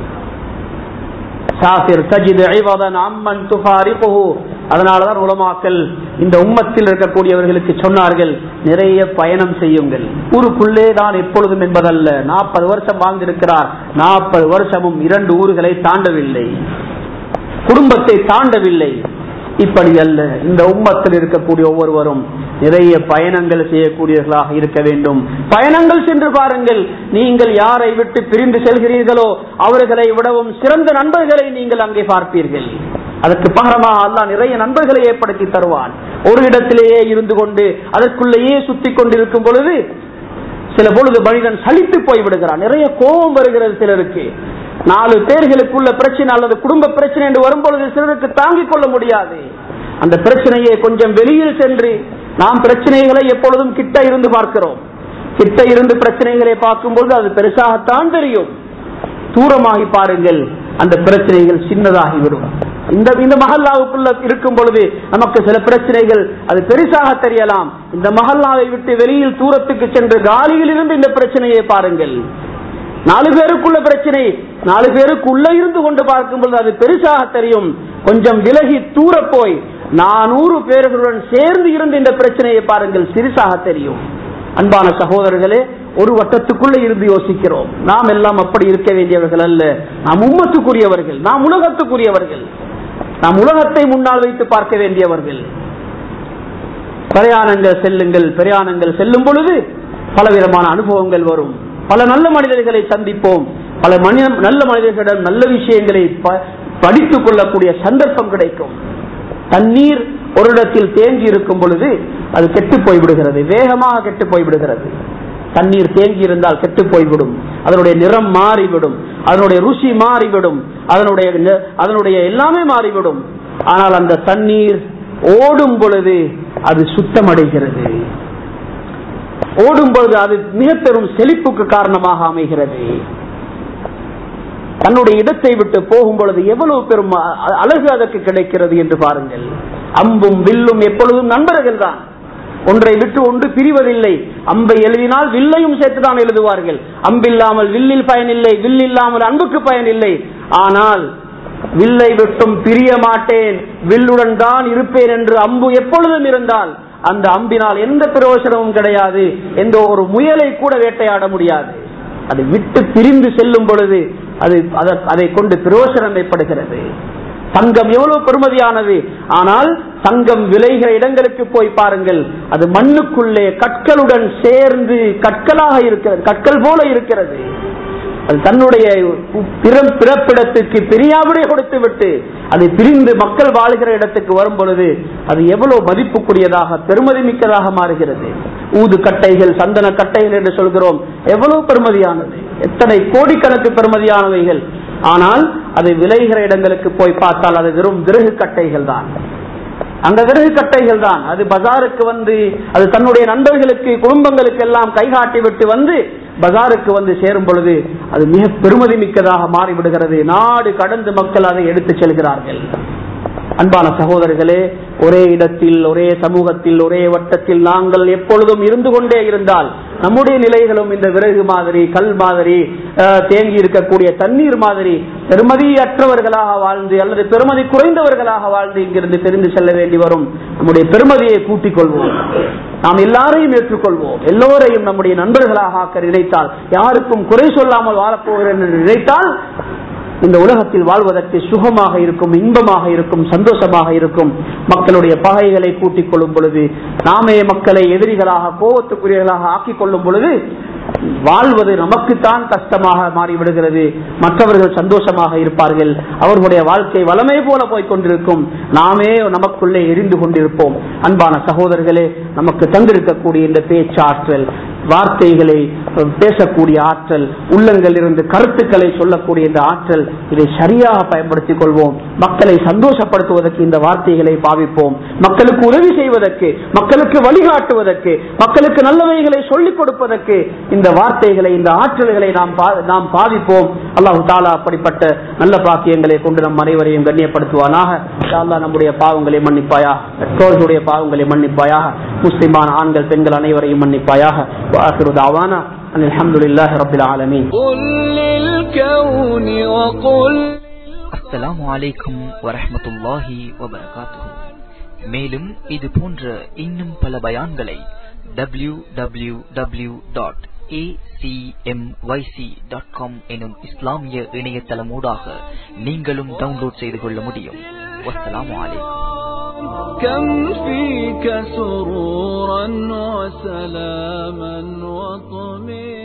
சாஃபிர் தஜித் ஐவதன் அம்மன் துஃபாரிகுஹு அதனாலதான் உலமாக்கல் இந்த உம்மத்தில் இருக்கக்கூடியவர்களுக்கு சொன்னார்கள் நிறைய பயணம் செய்யுங்கள் ஊருக்குள்ளே தான் எப்பொழுதும் என்பதல்ல நாற்பது வருஷம் வாழ்ந்திருக்கிறார் நாற்பது வருஷமும் இரண்டு ஊர்களை தாண்டவில்லை குடும்பத்தை தாண்டவில்லை இப்படி அல்ல இந்த உம்மத்தில் இருக்கக்கூடிய ஒவ்வொருவரும் நிறைய பயணங்கள் செய்யக்கூடியவர்களாக இருக்க வேண்டும் பயணங்கள் சென்று பாருங்கள் நீங்கள் யாரை விட்டு பிரிந்து செல்கிறீர்களோ அவர்களை விடவும் சிறந்த நண்பர்களை நீங்கள் அங்கே பார்ப்பீர்கள் அதற்கு பகரமாக அல்லாஹ் நிறைய நண்பர்களை ஏற்படுத்தி தருவான் ஒரு இடத்திலேயே இருந்து கொண்டு அதற்குள்ளேயே சுத்தி கொண்டிருக்கும் பொழுது சில பொழுது மனிதன் சலித்து போய் விடுகிறான் நிறைய கோபம் வருகிறது சிலருக்கு நாலு பேர்களுக்குள்ள பிரச்சனை அல்லது குடும்ப பிரச்சனை என்று வரும்பொழுது சிலருக்கு தாங்கிக் கொள்ள முடியாது அந்த பிரச்சனையை கொஞ்சம் வெளியில் சென்று நாம் பிரச்சனைகளை எப்பொழுதும் கிட்ட இருந்து பார்க்கிறோம் கிட்ட இருந்து பிரச்சனைகளை பார்க்கும்போது அது பெருசாகத்தான் தெரியும் தூரமாகி பாருங்கள் அந்த பிரச்சனைகள் சின்னதாகிவிடும் இந்த இந்த மஹல்லாவுக்குள்ள இருக்கும் பொழுது நமக்கு சில பிரச்சனைகள் அது பெருசாக தெரியலாம் இந்த மஹல்லாவை விட்டு வெளியில் தூரத்துக்கு சென்று காலியில் இருந்து இந்த பிரச்சனையை பாருங்கள் நாலு பேருக்குள்ள பிரச்சனை நாலு பேருக்குள்ள இருந்து கொண்டு பார்க்கும்போது அது பெருசாக தெரியும் கொஞ்சம் விலகி தூர போய் நானூறு பேர்களுடன் சேர்ந்து இருந்து இந்த பிரச்சனையை பாருங்கள் சிறுசாக தெரியும் அன்பான சகோதரர்களே ஒரு வட்டத்துக்குள்ள இருந்து யோசிக்கிறோம் நாம் எல்லாம் அப்படி இருக்க வேண்டியவர்கள் அல்ல நாம் உம்மத்துக்குரியவர்கள் நாம் உலகத்துக்குரியவர்கள் நாம் உலகத்தை முன்னால் வைத்து பார்க்க வேண்டியவர்கள் பிரயாணங்கள் செல்லுங்கள் பிரயாணங்கள் செல்லும் பொழுது பலவிதமான அனுபவங்கள் வரும் பல நல்ல மனிதர்களை சந்திப்போம் பல மனித நல்ல மனிதர்களிடம் நல்ல விஷயங்களை ப- படித்துக் கொள்ளக்கூடிய சந்தர்ப்பம் கிடைக்கும் தண்ணீர் ஒரு இடத்தில் தேங்கி இருக்கும் பொழுது அது கெட்டு போய்விடுகிறது வேகமாக கெட்டு போய்விடுகிறது தண்ணீர் தேங்கி இருந்தால் கெட்டு போய்விடும் அதனுடைய நிறம் மாறிவிடும் அதனுடைய ருசி மாறிவிடும் அதனுடைய நி- அதனுடைய எல்லாமே மாறிவிடும் ஆனால் அந்த தண்ணீர் ஓடும் பொழுது அது சுத்தமடைகிறது ஓடும் பொழுது அது மிக பெரும் செழிப்புக்கு காரணமாக அமைகிறது தன்னுடைய இடத்தை விட்டு போகும் பொழுது எவ்வளவு பெரும் அ- அழகு அதற்கு கிடைக்கிறது என்று பாருங்கள் அம்பும் வில்லும் எப்பொழுதும் நண்பர்கள் தான் ஒன்றை விட்டு ஒன்று பிரிவதில்லை அம்பை எழுதினால் வில்லையும் சேர்த்துதான் எழுதுவார்கள் அம்பில்லாமல் வில்லில் பயனில்லை வில் இல்லாமல் அன்புக்கு பயனில்லை ஆனால் வில்லை விட்டும் பிரிய மாட்டேன் வில்லுடன் தான் இருப்பேன் என்று அம்பு எப்பொழுதும் இருந்தால் அந்த அம்பினால் எந்த பிரயோசனமும் கிடையாது எந்த ஒரு முயலை கூட வேட்டையாட முடியாது அதை விட்டு பிரிந்து செல்லும் பொழுது அது அத- அதை கொண்டு பிரயோசனம் ஏற்படுகிறது தங்கம் எவ்வளவு பெருமதியானது ஆனால் தங்கம் விளைகிற இடங்களுக்கு போய் பாருங்கள் அது மண்ணுக்குள்ளே கற்களுடன் சேர்ந்து கற்களாக இருக்கிறது கற்கள் போல இருக்கிறது அது தன்னுடைய பிற- பிறப்பிடத்துக்கு பெரியாவிடை கொடுத்து விட்டு அதை பிரிந்து மக்கள் வாழ்கிற இடத்துக்கு வரும் பொழுது அது எவ்வளவு மதிப்புக்குரியதாக பெருமதி மிக்கதாக மாறுகிறது ஊது கட்டைகள் சந்தன கட்டைகள் என்று சொல்கிறோம் எவ்வளவு பெருமதியானது எத்தனை கோடிக்கணக்கு பெருமதியானவைகள் ஆனால் அது விளைகிற இடங்களுக்கு போய் பார்த்தால் அது வெறும் விறகு கட்டைகள் தான் அந்த விறகு கட்டைகள் தான் அது பஜாருக்கு வந்து அது தன்னுடைய நண்பர்களுக்கு குடும்பங்களுக்கு எல்லாம் கைகாட்டி விட்டு வந்து பஜாருக்கு வந்து சேரும் பொழுது அது மிக பெருமதி மிக்கதாக மாறிவிடுகிறது நாடு கடந்து மக்கள் அதை எடுத்துச் செல்கிறார்கள் அன்பான சகோதரர்களே ஒரே இடத்தில் ஒரே சமூகத்தில் ஒரே வட்டத்தில் நாங்கள் எப்பொழுதும் இருந்து கொண்டே இருந்தால் நம்முடைய நிலைகளும் இந்த விறகு மாதிரி கல் மாதிரி அஹ், தேங்கி இருக்கக்கூடிய தண்ணீர் மாதிரி பெருமதியற்றவர்களாக வாழ்ந்து அல்லது பெருமதி குறைந்தவர்களாக வாழ்ந்து இங்கிருந்து தெரிந்து செல்ல வேண்டி வரும் நம்முடைய பெருமதியை கூட்டிக் கொள்வோம் நாம் எல்லாரையும் ஏற்றுக்கொள்வோம் எல்லோரையும் நம்முடைய நண்பர்களாக ஆக்க நினைத்தால் யாருக்கும் குறை சொல்லாமல் வாழப்போகிறேன் என்று நினைத்தால் இந்த உலகத்தில் வாழ்வதற்கு சுகமாக இருக்கும் இன்பமாக இருக்கும் சந்தோஷமாக இருக்கும் மக்களுடைய பகைகளை கூட்டிக் கொள்ளும் பொழுது நாமே மக்களை எதிரிகளாக கோபத்துக்குரியவர்களாக ஆக்கிக் கொள்ளும் பொழுது வாழ்வது நமக்குத்தான் கஷ்டமாக மாறிவிடுகிறது மற்றவர்கள் சந்தோஷமாக இருப்பார்கள் அவர்களுடைய வாழ்க்கை வளமை போல போய்க் கொண்டிருக்கும் நாமே நமக்குள்ளே எரிந்து கொண்டிருப்போம் அன்பான சகோதரர்களே நமக்கு தந்திருக்கக்கூடிய இந்த பேச்சாற்றல் வார்த்தைகளை அஹ், பேசக்கூடிய ஆற்றல் உள்ளங்கள் இருந்து கருத்துக்களை சொல்லக்கூடிய இந்த ஆற்றல் இதை சரியாக பயன்படுத்திக் கொள்வோம் மக்களை சந்தோஷப்படுத்துவதற்கு இந்த வார்த்தைகளை பாவிப்போம் மக்களுக்கு உதவி செய்வதற்கு மக்களுக்கு வழிகாட்டுவதற்கு மக்களுக்கு நல்லவைகளை சொல்லிக் கொடுப்பதற்கு இந்த வார்த்தைகளை இந்த ஆற்றல்களை நாம் பா- நாம் பாவிப்போம் அல்லாஹு தாலா அப்படிப்பட்ட நல்ல பாக்கியங்களை கொண்டு நம் அனைவரையும் கண்ணியப்படுத்துவானாக யா அல்லாஹ் நம்முடைய பாவங்களை மன்னிப்பாயா பெற்றோர்களுடைய பாவங்களை மன்னிப்பாயாக முஸ்லிமான ஆண்கள் பெண்கள் அனைவரையும் மன்னிப்பாயாக வாஹிரு தாவானா الحمد لله رب العالمين قل للكون وقل அஸ்ஸலாமு அலைக்கும் வரஹ்மத்துல்லாஹி வபரகாத்துஹு மேலும் இது போன்ற இன்னும் பல பயான்களை W W W dot dot com எனும் இஸ்லாமிய இணையதளமூடாக நீங்களும் டவுன்லோட் செய்து கொள்ள முடியும் வஸ்ஸலாமு அலைக்கும் كم فيك سرورا وسلاما وطمئنا